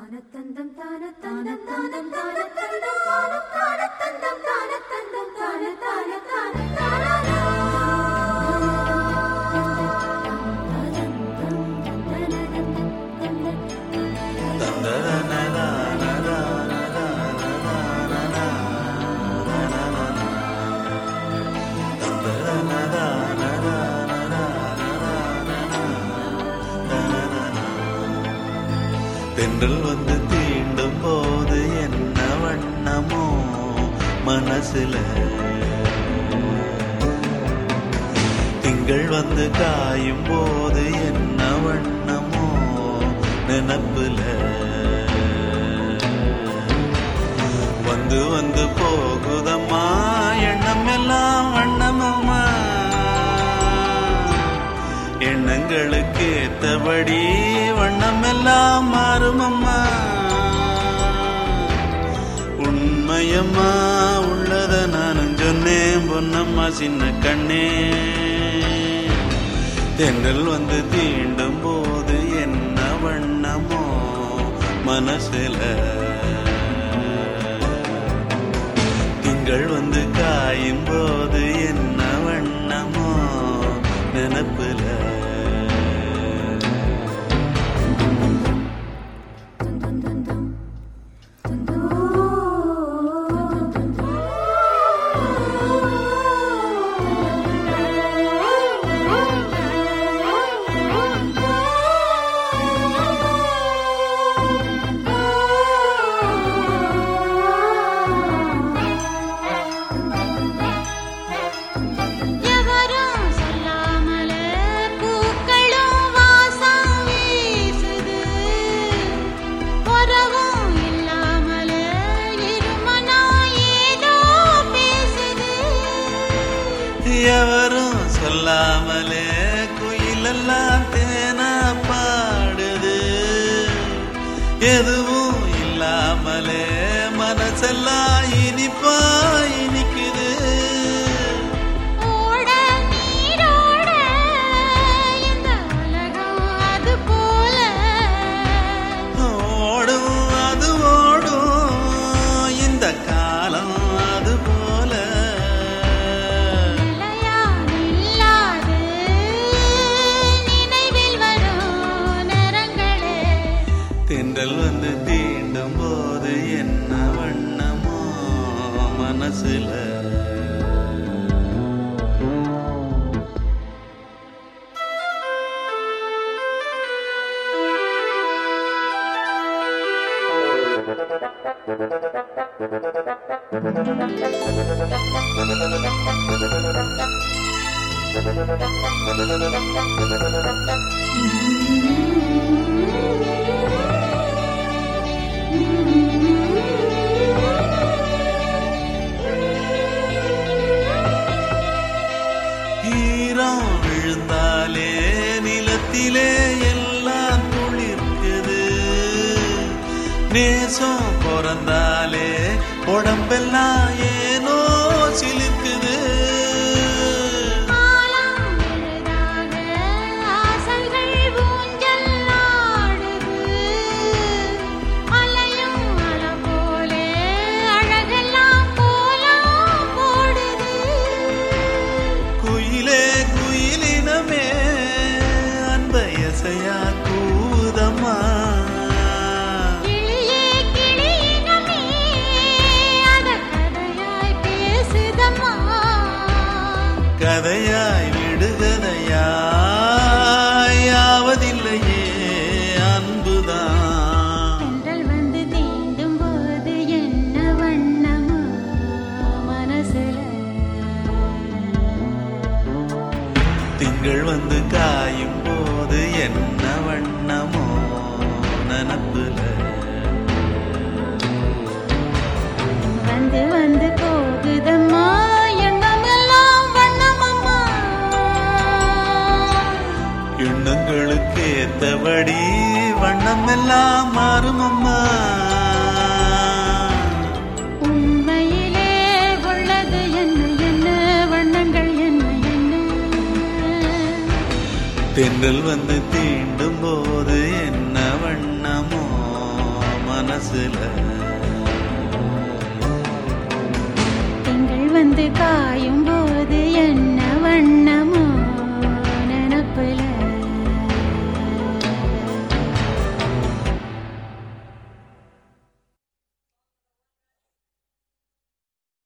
தானத்தந்தம் தானத்தந்தம் தானம் தானத்தந்தம் தானம் தானத்தந்தம் தானத்தந்தம் தான தான தான தானா தென்றல் வந்து தீண்டும் போது என்ன வண்ணமோ மனசுல திங்கள் வந்து காயும் போது என்ன வண்ணமோ நினப்புல வந்து வந்து போகுதம்மா எண்ணம் எல்லாம் வண்ணமம்மா எண்ணங்களுக்கு ஏத்தபடி வண்ணம் எல்லாம் மாறுமம்மா உண்மையம்மா உள்ளத நானும் சொன்னேன் பொன்னம்மா சின்ன கண்ணே தென்றல் வந்து தீண்டும் போது என்ன வண்ணமோ மனசுல திங்கள் வந்து காயும் போது என்ன வண்ணமோ நினப்புல எவரும் சொல்லாமலே பூக்களும் வாசம் வீசுது உறவும் இல்லாமலே இருமனா ஏதோ பேசுது எவரும் சொல்லாமலே குயிலெல்லாம் தேனா பாடுது எதுவும் இல்லாமலே மனசெல்லாம் இனிப்பா இனிக்குது ஓட நீரோட இந்த உலகம் அது போல ஓடும் அது ஓடும் இந்த காலம் அது போல நிலையா நில்லாது நினைவில் வரும் நிறங்களே தென்றல் வந்து தீண்டும் போது என்ன வண்ணமோ மனசுல ஈரம் விழுந்தாலே நிலத்திலே எல்லாம் துளிர்க்குது நேசம் பிறந்தாலே உடம்பெல்லாம் ஏனோ சிலிர்க்குது காலம் எளிதாக ஆசைகள் ஊஞ்சல் ஆடுது அலையும் அலை போலே அழகெல்லாம் கோலம் போடுது குயிலே குயிலினமே அன்ப எசையா கூதம்மா கிளியே கிளியினமே அத கதையாய் பேசுதம்மா கதையாய் விடுகதையாய் ஆவதில்லையே அன்புதான் தென்றல் வந்து தீண்டும் போது என்ன வண்ணமோ மனசுல திங்கள் வந்து காயும் போது என்ன வண்ணமோ நனப்புல வந்து வந்து போகுதம்மா எண்ணமெல்லாம் வண்ணமம்மா எண்ணங்களுக்கு ஏத்தபடி வண்ணம் எல்லாம் மாறுமம்மா உண்மையிலே உள்ளது என்ன என்ன வண்ணங்கள் என்ன என்ன தென்றல் வந்து தீண்டும் போது என்ன வண்ணமோ மனசுல திங்கள் வந்து காயும்